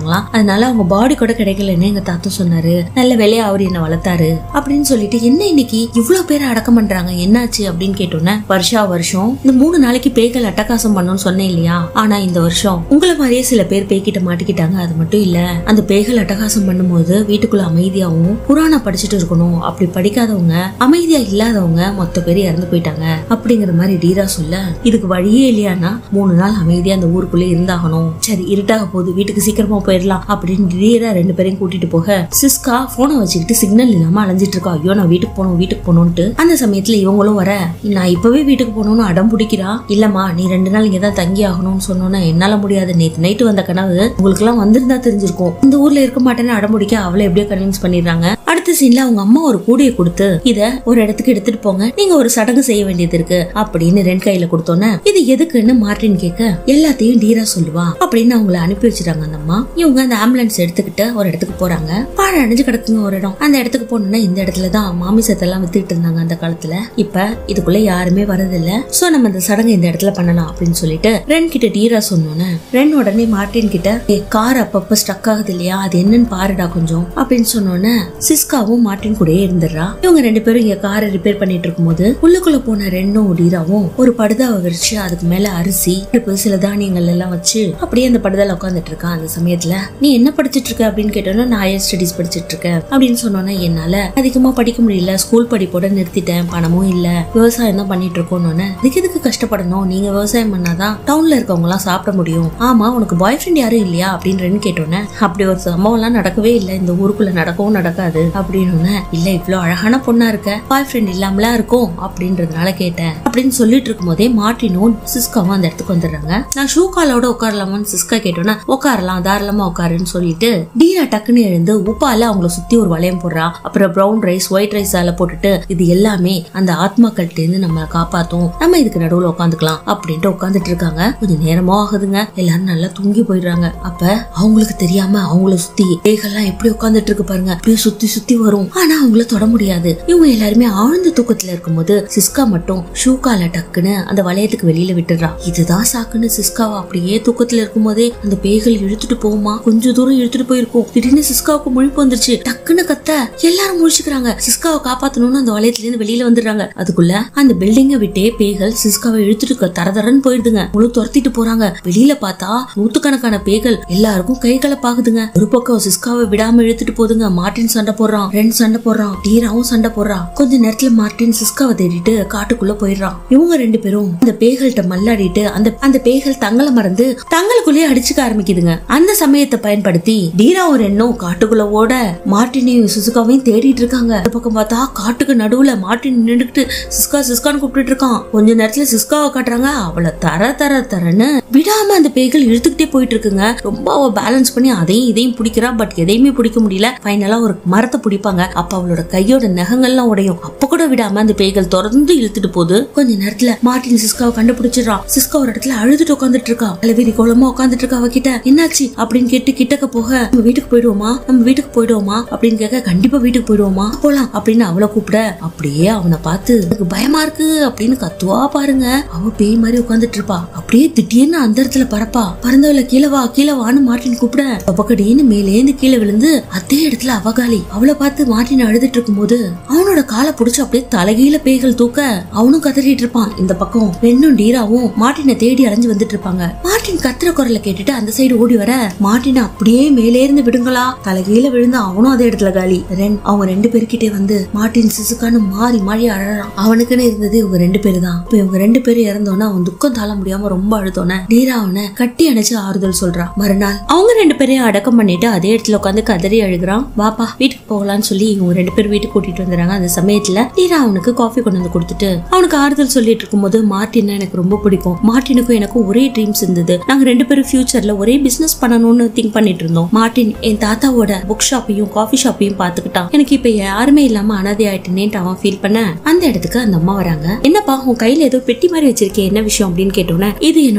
அதனால அவங்க பாடி கூட கிடைக்கலன்னு எங்க தாத்தா சொன்னாரு நல்ல வேலையா அவர் என்ன வளர்த்தாரு அப்படின்னு சொல்லிட்டு என்ன இன்னைக்கு இவ்வளவு பேரை அடக்கம் பண்றாங்க என்னாச்சு அப்படின்னு கேட்டோன்னே வருஷா வருஷம் இந்த மூணு நாளைக்கு பேய்கள் அட்டகாசம் பண்ணணும்னு சொன்னேன் இல்லையா ஆனா இந்த வருஷம் உங்களை மாதிரியே சில பேர் பேய்கிட்ட மாட்டிக்கிட்டாங்க அது மட்டும் இல்ல அந்த பேய்கள் அட்டகாசம் பண்ணும்போது வீட்டுக்குள்ள அமைதியாவும் புராணம் படிச்சுட்டு இருக்கணும் அப்படி படிக்காதவங்க அமைதியா இல்லாதவங்க மொத்த பேர் இறந்து போயிட்டாங்க அப்படிங்கிற மாதிரி டீரா சொல்ல இதுக்கு வழியே இல்லையானா மூணு நாள் அமைதியா அந்த ஊருக்குள்ள இருந்தாகணும் சரி இருட்டாக போகுது வீட்டுக்கு சீக்கிரமா போயிடலாம் அப்படின்னு டீரா ரெண்டு பேரையும் கூட்டிட்டு போக சிஸ்கா போனை வச்சுக்கிட்டு சிக்னல் இல்லாம அலைஞ்சிட்டு இருக்கா ஐயோ நான் வீட்டுக்கு போகணும் வீட்டுக்கு போகணும்ட்டு அந்த சமயத்துல இவங்களும் வர நான் இப்பவே வீட்டுக்கு போகணும்னு அடம் பிடிக்கிறா இல்லம்மா நீ ரெண்டு நாள் இங்க தான் தங்கி ஆகணும்னு சொன்னோன்னா என்னால முடியாது நேத்து நைட்டு வந்த கனவு உங்களுக்கு எல்லாம் வந்திருந்தா தெரிஞ்சிருக்கும் இந்த ஊர்ல இருக்க மாட்டேன்னு அடம் பிடிக்க அவளை எப்படியோ கன்வின்ஸ் பண்ணிடுறாங்க அடுத்த சீன்ல அவங்க அம்மா ஒரு கூடையை கொடுத்து இத ஒரு இடத்துக்கு எடுத்துட்டு போங்க நீங்க ஒரு சடங்கு செய்ய வேண்டியது இருக்கு அப்படின்னு ரெண்டு கையில கொடுத்தோன்னே இது எதுக்குன்னு மார்டின் கேட்க எல்லாத்தையும் டீரா சொல்லுவா அப்படின்னு அவங்கள அனுப்பி வச்சிருக்காங்க அந்த அம்மா இவங்க அந்த ஆம்புலன்ஸ் எடுத்துக்கிட்டு ஒரு இடத்துக்கு போறாங்க பாழ அடைஞ்சு கிடக்குங்க ஒரு இடம் அந்த இடத்துக்கு போனோம்னா இந்த இடத்துல தான் மாமிசத்தெல்லாம் வித்துட்டு இருந்தாங்க அந்த காலத்துல இப்ப இதுக்குள்ள யாருமே வரதில்ல சோ நம்ம இந்த சடங்கு இந்த இடத்துல பண்ணலாம் அப்படின்னு சொல்லிட்டு ரென் கிட்ட டீரா சொன்னோன்னே ரென் உடனே மார்டின் கிட்ட கார் அப்பப்ப ஸ்டக் ஆகுது இல்லையா அது என்னன்னு பாருடா கொஞ்சம் அப்படின்னு சொன்னோன்னே சிஸ்காவும் மார்டின் கூடயே இருந்துடுறா இவங்க ரெண்டு பேரும் இங்க காரை ரிப்பேர் பண்ணிட்டு இருக்கும்போது உள்ளுக்குள்ள போன ரெண்டும் டீராவும் ஒரு படுதாவை விரிச்சு அதுக்கு மேல அரிசி அடுப்பு சில தானியங்கள் எல்லாம் வச்சு அப்படியே அந்த படுதால உட்காந்துட்டு இருக்கான் அந்த சமயத்துல நீ என்ன படிச்சிட்டு இருக்க அப்படின்னு கேட்டோன்னா நான் ஹையர் ஸ்டடிஸ் படிச்சிட்டு இருக்கேன் அப்படின்னு சொன்னோன்னா என்னால அதிகமா படிக்க முடியல ஸ்கூல் படிப்போட நிறுத்திட்டேன் பணமும் இல்ல விவசாயம் தான் பண்ணிட்டு இருக்கோம்னு இதுக்கு எதுக்கு கஷ்டப்படணும் நீங்க விவசாயம் பண்ணாதான் டவுன்ல இருக்கவங்க எல்லாம் சாப்பிட முடியும் ஆமா உனக்கு பாய் ஃப்ரெண்ட் யாரும் இல்லையா அப்படின்னு கேட்டோன்னே அப்படி ஒரு சம்பவம் எல்லாம் நடக்கவே இல்லை இந்த ஊருக்குள்ள நடக்கவும் நடக்காது அப்படின்னு இல்ல இவ்வளவு அழகான பொண்ணா இருக்க பாய் ஃப்ரெண்ட் இல்லாமலா இருக்கும் அப்படின்றதுனால கேட்டேன் அப்படின்னு சொல்லிட்டு இருக்கும் போதே மார்டினும் சிஸ்காவும் அந்த இடத்துக்கு வந்துடுறாங்க நான் ஷூ காலோட உட்காரலாமான்னு சிஸ்கா கேட்டோன்னா உட்காரலாம் தாராளமா உட்காருன்னு சொல்லிட்டு டீரா டக்குன்னு எழுந்து உப்பால அவங்கள சுத்தி ஒரு வளையம் போடுறா அப்புறம் ப்ரௌன் ரைஸ் ஒயிட் ரைஸ் ஆல போட்டுட்டு இது எல்லாமே அந்த ஆத்மாக்கள்ட்ட இருந்து நம்ம காப்பாத்தும் நம்ம இதுக்கு நடுவுல உட்காந்துக்கலாம் அப்படின்ட்டு உட்காந்துட்டு இருக்காங்க கொஞ்சம் நேரமா ஆகுதுங்க எல்லாரும் நல்லா தூங்கி போயிடுறாங்க அப்ப அவங்களுக்கு தெரியாம அவங்கள சுத்தி பேய்கள்லாம் எப்படி உட்காந்துட்டு இருக்கு பாருங்க அப்படியே சுத்தி சுத்தி வரும் ஆனா அவங்கள தொட முடியாது இவங்க எல்லாருமே ஆழ்ந்த தூக்கத்துல இருக்கும்போது சிஸ்கா மட்டும் ஷூ கால டக்குன்னு அந்த வளையத்துக்கு வெளியில விட்டுறா இதுதான் சாக்குன்னு சிஸ்காவை அப்படியே தூக்கத்துல இருக்கும்போதே அந்த பேய்கள் இழுத்துட்டு போகுமா கொஞ்ச தூரம் இழுத்துட்டு போயிருக்கும் திடீர்னு சிஸ்காவுக்கு முழிப்பு வந்துருச்சு டக்குன்னு கத்த எல்லாரும் முழிச்சுக்கிறாங்க சிஸ்காவை காப்பாத்தணும்னு அந்த வளையத்துல இருந்து வெளியில வந்துடுறாங்க அதுக்குள்ள அந்த பில்டிங்க விட்டே பேய்கள் சிஸ்காவை இழுத்துட்டு க- தரதரன்னு போயிடுதுங்க முழு துரத்திட்டு போறாங்க வெளியில பார்த்தா நூத்துக்கணக்கான பேய்கள் எல்லாருக்கும் கை கலப்பாகுதுங்க ஒரு பக்கம் சிஸ்காவை விடாம இழுத்துட்டு போதுங்க மார்டின் சண்டை போடுறான் ரெண்டு சண்டை போடுறான் டீராவும் சண்டை போடுறான் கொஞ்ச நேரத்துல மார்டின் சிஸ்காவை தேடிட்டு காட்டுக்குள்ள போயிடுறான் இவங்க ரெண்டு பேரும் அந்த பேய்கள்கிட்ட மல்லாடிட்டு அந்த அந்த பேய்கள் தங்களை மறந்து தங்களுக்குள்ளேயே அடிச்சுக்க ஆரம்பிக்குதுங்க அந்த சமயத்தை பயன்படுத்தி டீராவும் ரெண்டும் காட்டுக்குள்ள ஓட மார்டினையும் சுசுகாவையும் தேடிட்டு இருக்காங்க இந்த பக்கம் பார்த்தா காட்டுக்கு நடுவுல மார்டின் நின்றுட்டு சிஸ்கா சிஸ்கான்னு கூப்பிட்டு இருக்கான் கொஞ்ச நேரத்துல சிஸ்காவை காட்டுறாங்க அவளை தர தர தரன்னு விடாம அந்த பேய்கள் இழுத்துக்கிட்டே போயிட்டு இருக்குங்க ரொம்ப அவ பேலன்ஸ் பண்ணி அதையும் இதையும் பிடிக்கிறா பட் எதையுமே பிடிக்க முடியல ஃபைனலா ஒரு மரத்தை பிடிப்பாங்க அப்ப அவளோட கையோட நகங்கள்லாம் உடையும் அப்ப கூட விடாம அந்த பேய்கள் தொடர்ந்து இழுத்துட்டு போகுது கொஞ்ச நேரத்துல மார்டின் சிஸ்காவை கண்டுபிடிச்சிடறான் சிஸ்கா ஒரு இடத்துல அழுதுட்டு உட்காந்துட்டு இருக்கா அலவேரி கோலமா உட்காந்துட்டு இருக்கா அவகிட்ட என்னாச்சு அப்படின்னு கேட்டு கிட்டக்க போக நம்ம வீட்டுக்கு போயிடுவோமா நம்ம வீட்டுக்கு போயிடுவோமா அப்படின்னு கேட்க கண்டிப்பா வீட்டுக்கு போயிடுவோமா போலாம் அப்படின்னு அவளை கூப்பிட அப்படியே அவனை பார்த்து எனக்கு பயமா இருக்கு அப்படின்னு கத்துவா பாருங்க அவ பேய் மாதிரி உட்காந்துட்டு இருப்பா அப்படியே திடீர்னு அந்த இடத்துல பறப்பா பறந்தவள கீழே வா கீழே வான்னு மார்ட்டின் கூப்பிட பக்கடின்னு மேலேந்து கீழே விழுந்து அதே இடத்துல அவகாலி அவளை பார்த்து மார்ட்டின் அழுதுட்டு இருக்கும்போது அவனோட காலை புடிச்சு அப்படியே தலைகீழ பேய்கள் தூக்க அவனும் கதறிட்டு இருப்பான் இந்த பக்கம் ரெண்டும் டீராவும் மார்ட்டினை தேடி அலைஞ்சு வந்துட்டு இருப்பாங்க மார்ட்டின் கத்துற குரலை கேட்டுட்டு அந்த சைடு ஓடி வர மார்ட்டினை அப்படியே மேலே இருந்து விடுங்களா தலைகீழ விழுந்து அவனும் அதே இடத்துல காலி ரென் அவங்க ரெண்டு பேர்கிட்டே வந்து மார்ட்டின் சிசுக்கான்னு மாறி மாறி அழறான் அவனுக்குன்னு இருந்தது இவங்க ரெண்டு பேரு தான் இப்ப இவங்க ரெண்டு பேரும் இறந்தோன்னா அவன் துக்கம் தாழ முடியாம ரொம்ப அழுதோன டீரா அவனை கட்டி அணைச்சு ஆறுதல் சொல்றான் மறுநாள் அவங்க ரெண்டு பேரையும் அடக்கம் பண்ணிட்டு அதே இடத்துல உட்காந்து கதறி அழுகுறான் வாப்பா வீட்டுக்கு போகலாம்னு சொல்லி இவங்க ரெண்டு பேரும் வீட்டுக்கு கூட்டிட்டு வந்துறாங்க அந்த சமயத்துல டீரா அவனுக்கு காஃபி கொண்டு வந்து கொடுத்துட்டு அவனுக்கு ஆறுதல் சொல்லிட்டு இருக்கும்போது மார்ட்டின் எனக்கு ரொம்ப பிடிக்கும் மார்ட்டினுக்கும் எனக்கும் ஒரே ட்ரீம்ஸ் இருந்தது நாங்க ரெண்டு பேரும் ஃபியூச்சர்ல ஒரே பிசினஸ் பண்ணணும்னு திங்க் பண்ணிட்டு இருந்தோம் மார்ட்டின் என் தாத்தாவோட புக் ஷாப்பையும் காஃபி ஷாப்பையும் பாத்துக்கிட்டான் எனக்கு இப்ப யாருமே இல்லாம அனாதை ஆயிட்டேனேன்ட்டு அவன் ஃபீல் பண்ண அந்த இடத்துக்கு அந்த அம்மா வராங்க என்னப்பா உன் கையில ஏதோ பெட்டி மாதிரி வச்சிருக்கே என்ன விஷயம் அப்படின்னு கேட்டோன்னே இது என்னோட தாத்தா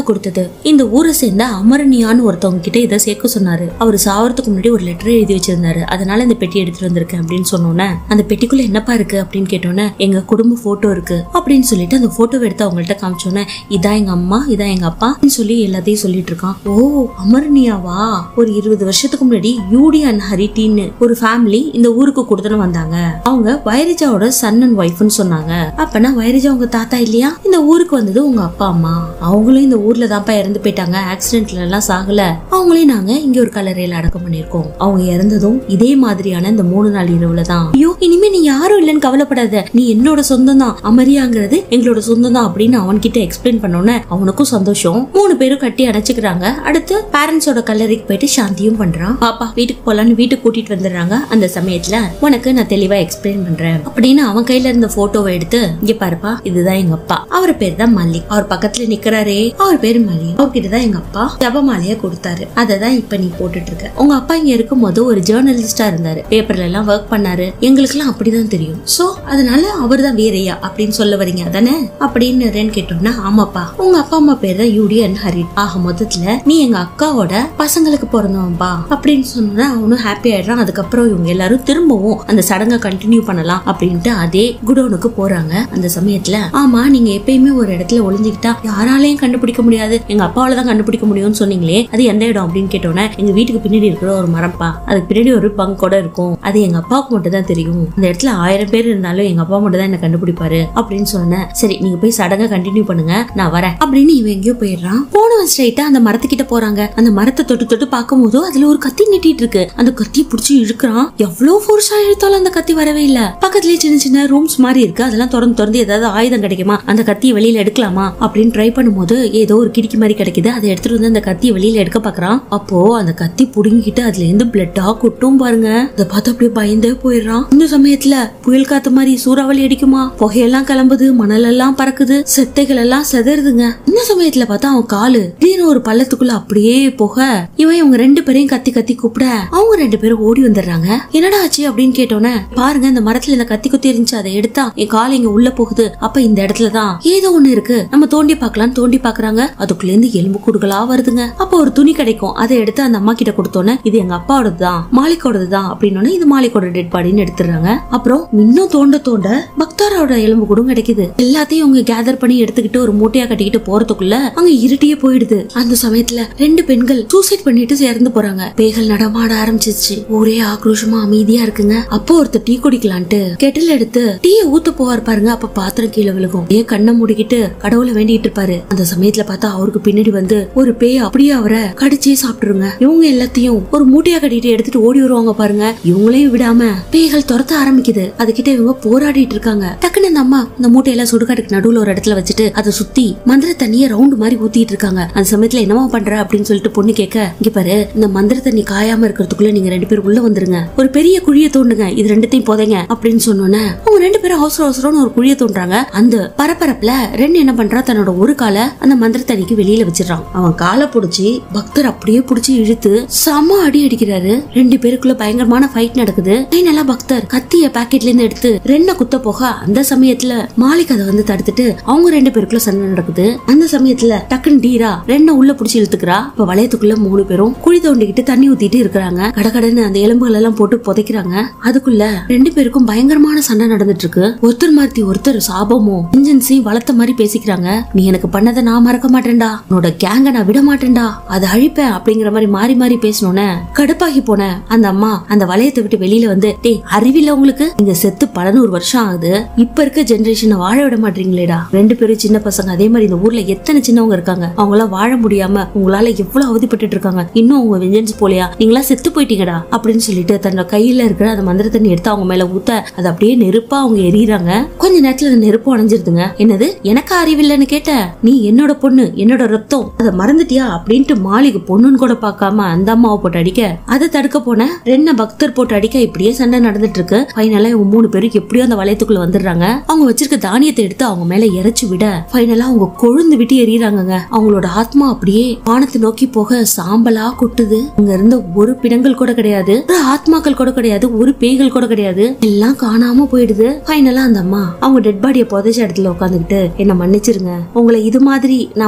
கொடுத்தது இந்த ஊரை சேர்ந்த அமரணியான்னு ஒருத்தவங்க கிட்ட இதை சேர்க்க சொன்னாரு அவர் சாவறதுக்கு முன்னாடி ஒரு லெட்டர் எழுதி வச்சிருந்தாரு அதனால இந்த பெட்டி எடுத்துட்டு வந்திருக்கேன் அப்படின்னு சொன்னோன்னே அந்த பெட்டிக்குள்ள என்னப்பா இருக்கு அப்படின்னு கேட்டோன்னே எங்க குடும்ப போட்டோ இருக்கு அப்படின்னு சொல்லிட்டு அந்த போட்டோவை எடுத்து அவங்கள்ட்ட காமிச்சோன்னே இதான் எங்க அம்மா இதான் எங்க அப்பா அப்படின்னு சொல்லி எல்லாத்தையும் சொல்லிட்டு இருக்கான் ஓ அமரணியாவா ஒரு இருபது வருஷத்துக்கு முன்னாடி யூடி அண்ட் ஹரிட்டின்னு ஒரு ஃபேமிலி இந்த ஊருக்கு கொடுத்துன்னு வந்தாங்க அவங்க வைரஜாவோட சன் அண்ட் ஒய்ஃப்னு சொன்னாங்க அப்பனா வைரஜா உங்க தாத்தா இல்லையா இந்த ஊருக்கு வந்தது உங்க அப்பா அம்மா அவங்களும் இந்த ஊர்ல தான்ப்பா இறந்து போயிட்டாங்க ஆக்சிடென்ட்ல எல்லாம் சாகல அவங்களையும் நாங்க இங்க ஒரு கல்லறையில அடக்கம் பண்ணிருக்கோம் அவங்க இறந்ததும் இதே மாதிரியான இந்த மூணு நாள் இரவுல தான் ஐயோ இனிமே நீ யாரும் இல்லைன்னு கவலைப்படாத நீ என்னோட சொந்தம் தான் அமரியாங்கிறது எங்களோட சொந்தம் தான் அப்படின்னு அவன்கிட்ட எக்ஸ்பிளைன் பண்ணோன்னே அவனுக்கும் சந்தோஷம் மூணு பேரும் கட்டி அணைச்சுக்கிறாங்க அடுத்து பேரண்ட்ஸோட கல்லறைக்கு போயிட்டு சாந்தியும் பண்றான் பாப்பா வீட்டுக்கு போலான்னு வீட்டுக்கு கூட்டிட்டு வந்துடுறாங்க அந்த சமயத்துல உனக்கு நான் தெளிவா எக்ஸ்பிளைன் பண்றேன் அப்படின்னு அவன் கையில இருந்த போட்டோவை எடுத்து இங்க பாருப்பா இதுதான் எங்க அப்பா அவர் பேர் தான் மல்லிக் அவர் பக்கத்துல நிக்கிறாரே அவர் பேரு மல்லிக் அவர்கிட்ட தான் எங்க அப்பா ஜபமாலைய கொடுத்தாரு அதை தான் இப்ப நீ போட்டுட்டு இருக்க உங்க அப்பா இங்க இருக்கும்போது ஒரு ஜேர்னலிஸ்டா இருந்தாரு பேப்பர்ல எல்லாம் ஒர்க் பண்ணாரு எங்களுக்கு எல்லாம் அப்படிதான் தெரியும் சோ அதனால அவர் தான் வீரையா அப்படின்னு சொல்ல வரீங்க தானே அப்படின்னு ரென் கேட்டோம்னா ஆமாப்பா உங்க அப்பா அம்மா பேர் தான் யூடி அண்ட் ஹரி ஆக மொத்தத்துல நீ எங்க அக்காவோட பசங்களுக்கு பிறந்தவன்பா அப்படின்னு சொன்னா அவனும் ஹாப்பி ஆயிடுறான் அதுக்கப்புறம் இவங்க எல்லாரும் திரும்பவும் அந்த சடங்கை கண்டினியூ பண்ணலாம் அப்படின்ட்டு அதே குடோனுக்கு போறாங்க அந்த சமயத்துல ஆமா நீங்க எப்பயுமே ஒரு இடத்துல ஒளிஞ்சுக்கிட்டா யாராலையும் கண்டுபிடிக்க முடியாது எங்க அப்பாவால தான் கண்டுபிடிக்க முடியும்னு சொன்னீங்களே அது எந்த இடம் அப்படின்னு கேட்டோன்னே எங்க வீட்டுக்கு பின்னாடி இருக்கிற ஒரு மரம்ப்பா அதுக்கு பின்னாடி ஒரு பங்க் கூட இருக்கும் அது எங்க அப்பாவுக்கு மட்டும் தான் தெரியும் அந்த இடத்துல ஆயிரம் பேர் இருந்தாலும் எங்க அப்பா மட்டும் தான் என்ன கண்டுபிடிப்பாரு அப்படின்னு சொன்னேன் சரி நீங்க போய் சடங்கை கண்டினியூ பண்ணுங்க நான் வரேன் அப்படின்னு இவன் எங்கேயோ போயிடுறான் போனவன் ஸ்ட்ரைட்டா அந்த மரத்துக்கிட்ட போறாங்க அந்த மரத்தை தொட்டு தொட்டு பார்க்கும்போது அதுல ஒரு கத்தி நீட்டிட்டு இருக்கு அந்த கத்தியை புடிச்சு இழுக்கிறான் எவ்வளவு ஃபோர்ஸா இழுத்தாலும் அந்த கத்தி வரவே இல்ல பக்கத்துலயே சின்ன சின்ன ரூம்ஸ் மாதிரி இருக்கு அதெல்லாம் திறந்து திறந்து ஏதாவது ஆயுதம் கிடைக்குமா அந்த கத்தியை வெளியில எடுக்கலாமா அப்படின்னு ட்ரை பண்ணும்போது ஏதோ ஒரு கிடிக்கி மாதிரி கிடைக்குது அதை எடுத்துட்டு வந்து அந்த கத்தியை வெளியில எடுக்க பாக்குறான் அப்போ அந்த கத்தி புடுங்கிட்டு அதுல இருந்து பிளட்டா கொட்டும் பாருங்க அதை பார்த்து அப்படியே பயந்தே போயிடுறான் இந்த சமயத்துல புயல் காத்து மாதிரி சூறாவளி அடிக்குமா புகையெல்லாம் கிளம்புது மணல் எல்லாம் பறக்குது செத்தைகள் எல்லாம் செதறுதுங்க இந்த சமயத்துல பார்த்தா அவன் காலு திடீர்னு ஒரு பள்ளத்துக்குள்ள அப்படியே போக இவன் இவங்க ரெண்டு பேரையும் கத்தி கத்தி கூப்பிட அவங்க ரெண்டு பேரும் ஓடி வந்துடுறாங்க என்னடா ஆச்சு அப்படின்னு கேட்டோன்னே பாருங்க இந்த மரத்துல இந்த கத்தி குத்தி இருந்துச்சு அதை எடுத்தா என் கால் இங்க உள்ள போகுது அப்ப இந்த இடத்துலதான் ஏதோ ஒண்ணு இருக்கு நம்ம தோண்டி பார்க்கலாம் தோண்டி பாக்குறாங்க அதுக்குள்ள இருந்து எலும்பு கூடுகளா வருதுங்க அப்ப ஒரு துணி கிடைக்கும் அதை எடுத்து அந்த அம்மா கிட்ட கொடுத்தோன்னே இது எங்க அப்பாவோடது தான் மாலிக்கோடது தான் அப்படின்னு இது மாலிக்கோட டெட் பாடின்னு எடுத்துறாங்க அப்புறம் இன்னும் தோண்ட தோண்ட பக்தாரோட எலும்பு கூடும் கிடைக்குது எல்லாத்தையும் அவங்க கேதர் பண்ணி எடுத்துக்கிட்டு ஒரு மூட்டையா கட்டிக்கிட்டு போறதுக்குள்ள அங்க இருட்டியே போயிடுது அந்த சமயத்துல ரெண்டு பெண்கள் சூசைட் பண்ணிட்டு இறந்து போறாங்க பேய்கள் நடமாட ஆரம்பிச்சிருச்சு ஒரே ஆக்ரோஷமா அமைதியா இருக்குங்க அப்போ ஒருத்தர் டீ குடிக்கலான்ட்டு கெட்டில் எடுத்து டீயை ஊத்த போவார் பாருங்க அப்ப பாத்திரம் கீழே விழுகும் ஏன் கண்ணை மூடிக்கிட்டு கடவுளை வேண்டிட்டு இருப்பாரு அந்த சமயத்துல பார்த்தா அவருக்கு பின்னாடி வந்து ஒரு பேய் அப்படியே அவரை கடிச்சே சாப்பிட்டுருங்க இவங்க எல்லாத்தையும் ஒரு மூட்டையா கட்டிட்டு எடுத்துட்டு ஓடி வருவாங்க பாருங்க இவங்களையும் விடாம பேய்கள் துரத்த ஆரம்பிக்குது அதுகிட்ட இவங்க போராடிட்டு இருக்காங்க டக்குன்னு அந்த அம்மா இந்த மூட்டையெல்லாம் சுடுகாட்டுக்கு நடுவுல ஒரு இடத்துல வச்சுட்டு அதை சுத்தி மந்திர தண்ணிய ரவுண்ட் மாதிரி ஊத்திட்டு இருக்காங்க அந்த சமயத்துல என்னமா பண்ற அப்படின்னு சொல்லிட்டு பொண்ணு கேட்க இங்க பாரு இந்த மந்திர தண்ணி காயாம இருக்கிறதுக்குள்ள நீங்க ரெண்டு பேரும் உள்ள வந்துருங்க ஒரு பெரிய குழியை தோண்டுங்க இது ரெண்டுத்தையும் போதைங்க அப்படின்னு சொன்னோன்னே அவங்க ரெண்டு பேரும் அவசர அவசரம்னு ஒரு குழியை தோன்றாங்க அந்த பரபரப்புல ரெண்டு என்ன பண்றா தன்னோட ஒரு காலை அந்த மந்திர தண்ணிக்கு வெளியில வச்சிடறான் அவன் காலை புடிச்சு பக்தர் அப்படியே புடிச்சு இழுத்து செம அடி அடிக்கிறாரு ரெண்டு பேருக்குள்ள பயங்கரமான ஃபைட் நடக்குது ஃபைனலா பக்தர் கத்திய பாக்கெட்ல இருந்து எடுத்து ரெண்ண குத்த போக அந்த சமயத்துல மாலிக் அதை வந்து தடுத்துட்டு அவங்க ரெண்டு பேருக்குள்ள சண்டை நடக்குது அந்த சமயத்துல டக்குன்னு டீரா ரெண்ண உள்ள புடிச்சு இழுத்துக்கிறா இப்ப வளையத்துக்குள்ள மூணு பேரும் குழி தோண்டிக்கிட்டு தண்ணி ஊத்திட்டு இருக்கிறாங்க கடகடன்னு அந்த எலும்புகள் எல்லாம் போட்டு புதைக்கிறாங்க அதுக்குள்ள ரெண்டு பேருக்கும் பயங்கரமான சண்டை நடந்துட்டு இருக்கு ஒருத்தர் மாத்தி ஒருத்தர் சாபமும் இன்ஜின்ஸையும் வளர்த்த மாதிரி பேசிக்கிறாங்க நீ எனக்கு பண்ணதை நான் மறக்க மாட்டேன்டா உன்னோட கேங்க நான் விட மாட்டேன்டா அதை அழிப்பேன் அப்படிங்கிற மாதிரி மாறி மாறி பேசணும்னு கடுப்பாகி போன அந்த அம்மா அந்த வளையத்தை விட்டு வெளியில வந்து டேய் அறிவில்ல உங்களுக்கு நீங்க செத்து பல நூறு வருஷம் ஆகுது இப்ப இருக்க ஜெனரேஷனை வாழ விட மாட்டீங்களேடா ரெண்டு பேரும் சின்ன பசங்க அதே மாதிரி இந்த ஊர்ல எத்தனை சின்னவங்க இருக்காங்க அவங்க எல்லாம் வாழ முடியாம உங்களால எவ்வளவு அவதிப்பட்டு இருக்காங்க இன்னும் உங்க வெஞ்சன்ஸ் போலையா நீங்களா செத்து போயிட்டீங்கடா அப்படின்னு சொல்லிட்டு தன்னோட கையில இருக்கிற அந்த மந்திர தண்ணி எடுத்து அவங்க மேல ஊத்த அது அப்படியே நெருப்பா அவங்க எரியறாங்க கொஞ்ச நேரத்துல அந்த நெருப்பு அணைஞ்சிருதுங்க என்னது எனக்கு அறிவில்லைன்னு கேட்ட நீ என்னோட பொண்ணு என்னோட ரத்தம் அதை மறந்துட்டியா அப்படின்ட்டு மாளிகை பொண்ணுன்னு கூட பார்க்காம அந்த அம்மாவை போட்டு அடிக்க அதை தடுக்க போன ரென்ன பக்தர் போட்டு அடிக்க இப்படியே சண்டை நடந்துட்டு இருக்கு ஃபைனலா இவங்க மூணு பேரும் எப்படியோ அந்த வளையத்துக்குள்ள வந்துடுறாங்க அவங்க வச்சிருக்க தானியத்தை எடுத்து அவங்க மேல இறைச்சு விட ஃபைனலா அவங்க கொழுந்து விட்டு எறியறாங்கங்க அவங்களோட ஆத்மா அப்படியே வானத்தை நோக்கி போக சாம்பலா கொட்டுது அங்க இருந்த ஒரு பிணங்கள் கூட கிடையாது ஒரு ஆத்மாக்கள் கூட கிடையாது ஒரு பேய்கள் கூட கிடையாது எல்லாம் காணாம போயிடுது ஃபைனலா அந்த அம்மா அவங்க டெட் பாடியை புதைச்ச இடத்துல உட்காந்துக்கிட்டு என்ன மன்னிச்சிருங்க உங்களை இது மாதிரி நான்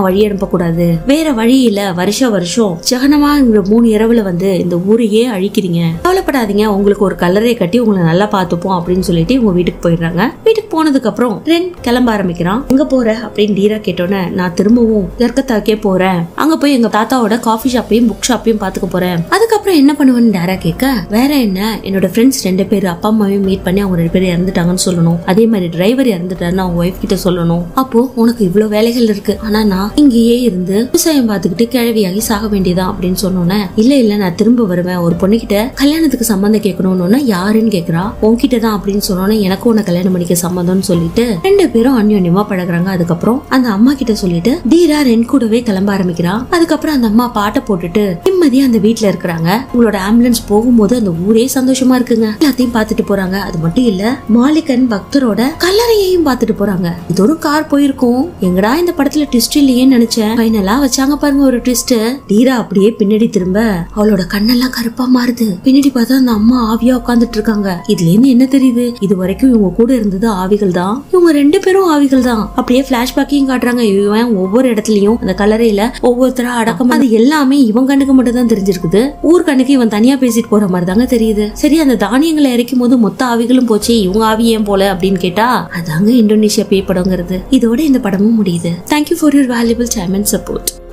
வழி அனுப்ப கூடாது வேற வழி இல்ல வருஷம் வருஷம் ஜெகனமா இந்த மூணு இரவுல வந்து இந்த ஊரையே அழிக்கிறீங்க கவலைப்படாதீங்க உங்களுக்கு ஒரு கல்லறையை கட்டி உங்களை நல்லா பார்த்துப்போம் அப்படின்னு சொல்லிட்டு இவங்க வீட்டுக்கு போயிடுறாங்க வீட்டுக்கு போனதுக்கு அப்புறம் ரென் கிளம்ப ஆரம்பிக்கிறான் எங்க போற அப்படின்னு டீரா கேட்டோன்னே நான் திரும்பவும் கற்கத்தாக்கே போறேன் அங்க போய் எங்க தாத்தாவோட காஃபி ஷாப்பையும் புக் ஷாப்பையும் பாத்துக்க போறேன் அதுக்கப்புறம் என்ன பண்ணுவேன்னு டேரா கேட்க வேற என்ன என்னோட ஃப்ரெண்ட்ஸ் ரெண்டு பேர் அப்பா அம்மாவையும் மீட் பண்ணி அவங்க ரெண்டு பேரும் இறந்துட்டாங்கன்னு சொல்லணும் அதே மாதிரி டிரைவர் இறந்துட்டாருன்னு அவங்க ஒய்ஃப் கிட்ட சொல்லணும் அப்போ உனக்கு இவ்வளவு வேலைகள் இருக்கு ஆனா நான் இங்கேயே இருந்து விவசாயம் பார்த்துக்கிட்டு கிழவியாகி சாக வேண்டியதான் அப்படின்னு சொன்னோன்னே இல்ல இல்ல நான் திரும்ப வருவேன் ஒரு பொண்ணுகிட்ட கல்யாணத்துக்கு சம்மந்தம் கேட்கணும்னு யாருன்னு கேக்குறா உன்கிட்ட தான் அப்படின்னு சொன்னோன்னே எனக்கும் உன்னை கல்யாணம் பண்ணிக்க சம்மதம்னு சொல்லிட்டு ரெண்டு பேரும் அந்யோன்யமா பழகுறாங்க அதுக்கப்புறம் அந்த அம்மா கிட்ட சொல்லிட்டு தீரா ரென் கூடவே கிளம்ப ஆரம்பிக்கிறா அதுக்கப்புறம் அந்த அம்மா பாட்டை போட்டுட்டு நிம்மதியா அந்த வீட்ல இருக்கிறாங்க உங்களோட ஆம்புலன்ஸ் போகும்போது அந்த ஊரே சந்தோஷமா இருக்குங்க எல்லாத்தையும் பார்த்துட்டு போறாங்க அது மட்டும் இல்ல மாலிகன் பக்தரோட கல்லறையையும் பார்த்துட்டு போறாங்க இது ஒரு கார் போயிருக்கும் எங்கடா இந்த படத்துல ட்விஸ்ட் இல்லையேன்னு நினைச்சேன் ஃபைனலா வச்சாங்க பாருங்க ஒரு ட்விஸ்ட் தீரா அப்படியே பின்னாடி திரும்ப அவளோட கண்ணெல்லாம் கருப்பா மாறுது பின்னாடி பார்த்தா அந்த அம்மா ஆவியா உட்காந்துட்டு இருக்காங்க இதுல இருந்து என்ன தெரியுது இது வரைக்கும் இவங்க கூட இருந்தது ஆவிகள் தான் இவங்க ரெண்டு பேரும் ஆவிகள் தான் அப்படியே பிளாஷ்பேக்கையும் காட்டுறாங்க இவன் ஒவ்வொரு இடத்துலயும் அந்த கல்லறையில ஒவ்வொருத்தரா அடக்கம் அது எல்லாமே இவன் கண்ணுக்கு மட்டும் தான் தெரிஞ்சிருக்குது ஊர் கண்ணுக்கு இவன் தனியா பேசிட்டு போற மாதிரி தாங்க தெரியுது சரி அந்த தானியங்களை இறக்கும் போது மொத்த ஆவிகளும் போச்சு இவங்க ஆவி ஏன் போல அப்படின்னு கேட்டா அதாங்க இந்தோனேஷியா பேய் படங்கிறது இதோட இந்த படமும் முடியுது thank you for your valuable time and support